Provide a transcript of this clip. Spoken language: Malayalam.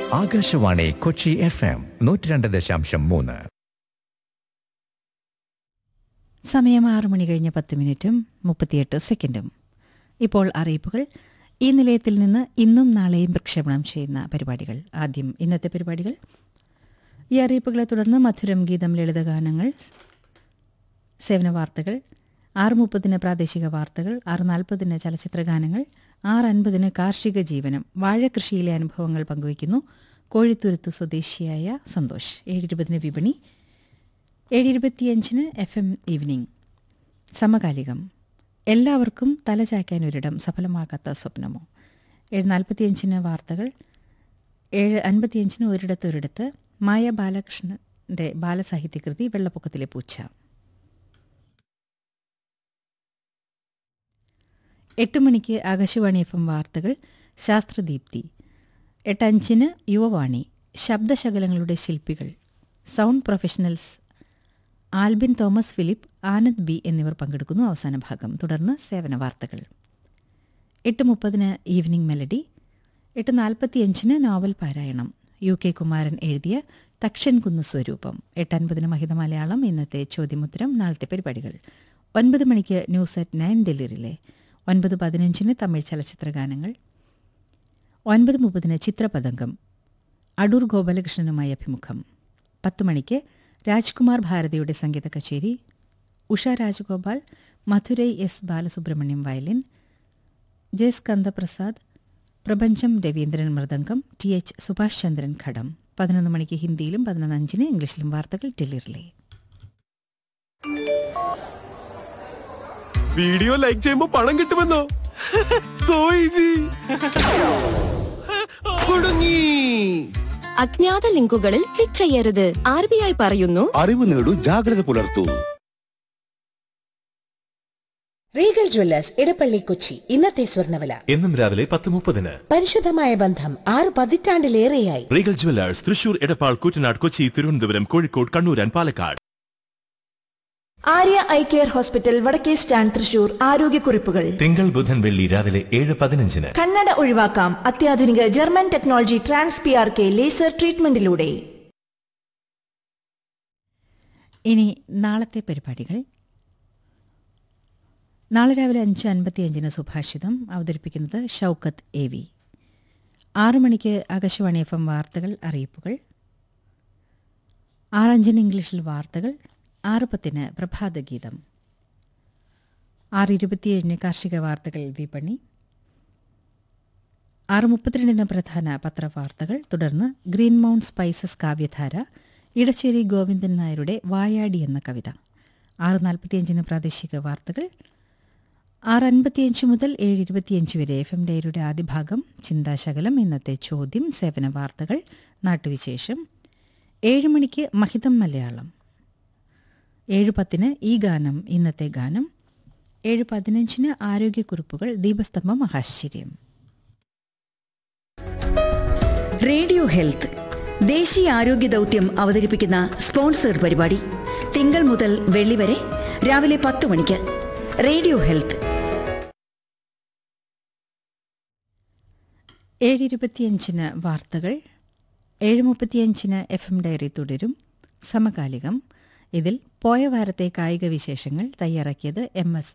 ആകാശവാണി കൊച്ചി എഫ് എം നൂറ്റി രണ്ട് ദശാംശം മൂന്ന് സമയം ആറ് മണി കഴിഞ്ഞ് പത്ത് മിനിറ്റും മുപ്പത്തിയെട്ട് സെക്കൻഡും ഇപ്പോൾ അറിയിപ്പുകൾ ഈ നിലയത്തിൽ നിന്ന് ഇന്നും നാളെയും പ്രക്ഷേപണം ചെയ്യുന്ന പരിപാടികൾ ആദ്യം ഇന്നത്തെ പരിപാടികൾ ഈ അറിയിപ്പുകളെ തുടർന്ന് മധുരം ഗീതം ലളിതഗാനങ്ങൾ സേവന വാർത്തകൾ ആറ് മുപ്പതിന് പ്രാദേശിക വാർത്തകൾ ആറ് നാൽപ്പതിന് ചലച്ചിത്ര ഗാനങ്ങൾ ആറ് അൻപതിന് കാർഷിക ജീവനം വാഴകൃഷിയിലെ അനുഭവങ്ങൾ പങ്കുവയ്ക്കുന്നു കോഴിത്തുരുത്ത് സ്വദേശിയായ സന്തോഷ് ഏഴ് ഇരുപതിന് വിപണി ഏഴ് ഇരുപത്തിയഞ്ചിന് എഫ് എം ഈവനിംഗ് സമകാലികം എല്ലാവർക്കും തലചായ്ക്കാൻ ഒരിടം സഫലമാകാത്ത സ്വപ്നമോ ഏഴ് നാൽപ്പത്തിയഞ്ചിന് വാർത്തകൾ ഏഴ് അൻപത്തിയഞ്ചിന് ഒരിടത്ത് ഒരിടത്ത് മായ ബാലകൃഷ്ണന്റെ ബാലസാഹിത്യകൃതി വെള്ളപ്പൊക്കത്തിലെ പൂച്ച എട്ട് മണിക്ക് ആകാശവാണി എഫ് എം വാർത്തകൾ ശാസ്ത്രദീപ്തി എട്ടഞ്ചിന് യുവവാണി ശബ്ദശകലങ്ങളുടെ ശില്പികൾ sound professionals Albin Thomas Philip Anand B എന്നിവർ പങ്കെടുക്കുന്നു അവസാന ഭാഗം തുടർന്ന് സേവന വാർത്തകൾ എട്ട് മുപ്പതിന് ഈവനിംഗ് മെലഡി എട്ട് നാൽപ്പത്തിയഞ്ചിന് നോവൽ പാരായണം യു കെ കുമാരൻ എഴുതിയ തക്ഷൻ കുന്ന് സ്വരൂപം എട്ടൻപതിന് മഹിത മലയാളം ഇന്നത്തെ ചോദ്യമുത്തരം നാളത്തെ പരിപാടികൾ ഒൻപത് മണിക്ക് ന്യൂസ് അറ്റ് നയൻ ഡൽഹിയിലെ ഒൻപത് പതിനഞ്ചിന് തമിഴ് ചലച്ചിത്ര ഗാനങ്ങൾ ഒൻപത് മുപ്പതിന് ചിത്രപതംഗം അടൂർ ഗോപാലകൃഷ്ണനുമായി അഭിമുഖം പത്ത് മണിക്ക് രാജ്കുമാർ ഭാരതിയുടെ സംഗീത കച്ചേരി Usha Rajagopal Madurai S Balasubramaniam violin J Skandaprasad Prapancham Ravindran mridangam T H Subhash Chandran ghatam പതിനൊന്ന് മണിക്ക് ഹിന്ദിയിലും പതിനൊന്ന് അഞ്ചിന് ഇംഗ്ലീഷിലും വാർത്തകൾ ടെലിറിലെ വീഡിയോ ലൈക്ക് ചെയ്യുമ്പോ പണം കിട്ടുമെന്നോ സോ ഈസി കുടുങ്ങി അജ്ഞാത ലിങ്കുകളിൽ ക്ലിക്ക് ചെയ്യരുത് ആർ ബി ഐ പറയുന്നു അറിവ് നേടൂ ജാഗ്രത പുലർത്തൂ റീഗൽ ജ്വല്ലേഴ്സ് ഇടപ്പള്ളി കൊച്ചി ഇന്നത്തെ സ്വർണ്ണവില എന്നും രാവിലെ പത്ത് മുപ്പതിന് പരിശുദ്ധമായ ബന്ധം ആറ് പതിറ്റാണ്ടിലേറെയായി Regal Jewellers Thrissur Edappal Koottanad Kochi Thiruvananthapuram Kozhikode Kannur and Palakkad Arya eye care hospital വടക്കേ സ്റ്റാൻഡ് തൃശൂർ ആരോഗ്യക്കുറിപ്പുകൾ തിങ്കൾ ബുധൻ വെള്ളി രാവിലെ ഏഴ് പതിനഞ്ചിന് കണ്ണട ഒഴിവാക്കാം അത്യാധുനിക German technology trans P R K laser ട്രീറ്റ്മെന്റിലൂടെ ഇനി നാളത്തെ പരിപാടികൾ നാളെ രാവിലെ അഞ്ച് അൻപത്തിയഞ്ചിന് സുഭാഷിതം അവതരിപ്പിക്കുന്നത് ഷൗക്കത്ത് എ വി ആറു മണിക്ക് ആകാശവാണി എഫ് എം വാർത്തകൾ അറിയിപ്പുകൾ ആറഞ്ചിന് ഇംഗ്ലീഷിൽ വാർത്തകൾ ആറ് പത്തിന് പ്രഭാതഗീതം ആറ് ഇരുപത്തിയേഴിന് കാർഷിക വാർത്തകൾ വിപണി ആറ് മുപ്പത്തിരണ്ടിന് പ്രധാന പത്രവാർത്തകൾ തുടർന്ന് ഗ്രീൻ മൗണ്ട് സ്പൈസസ് കാവ്യധാര ഇടശ്ശേരി ഗോവിന്ദൻ നായരുടെ വായാടി എന്ന കവിത ആറ് നാൽപ്പത്തിയഞ്ചിന് പ്രാദേശിക വാർത്തകൾ ആറ് അൻപത്തിയഞ്ച് മുതൽ ഏഴ് ഇരുപത്തിയഞ്ച് വരെ എഫ് എം ഡയറിയുടെ ആദ്യ ഭാഗം ചിന്താശകലം ഇന്നത്തെ ചോദ്യം സേവന വാർത്തകൾ നാട്ടുവിശേഷം ഏഴ് മണിക്ക് മഹിതം മലയാളം ഏഴ് പത്തിന് ഈ ഗാനം ഇന്നത്തെ ഗാനം ഏഴ് പതിനഞ്ചിന് ആരോഗ്യക്കുറിപ്പുകൾ ദീപസ്തംഭം മഹാശ്ചര്യം റേഡിയോ ഹെൽത്ത് ദേശീയ ആരോഗ്യ ദൗത്യം അവതരിപ്പിക്കുന്ന സ്പോൺസേഡ് പരിപാടി തിങ്കൾ മുതൽ വെള്ളി വരെ രാവിലെ പത്ത് മണിക്ക് റേഡിയോ ഹെൽത്ത് ഏഴ് ഇരുപത്തിയഞ്ചിന് വാർത്തകൾ ഏഴ് മുപ്പത്തിയഞ്ചിന് എഫ് എം ഡയറി തുടരും സമകാലികം ഇതിൽ പോയ വാരത്തെ കായിക വിശേഷങ്ങൾ തയ്യാറാക്കിയത് എം എസ്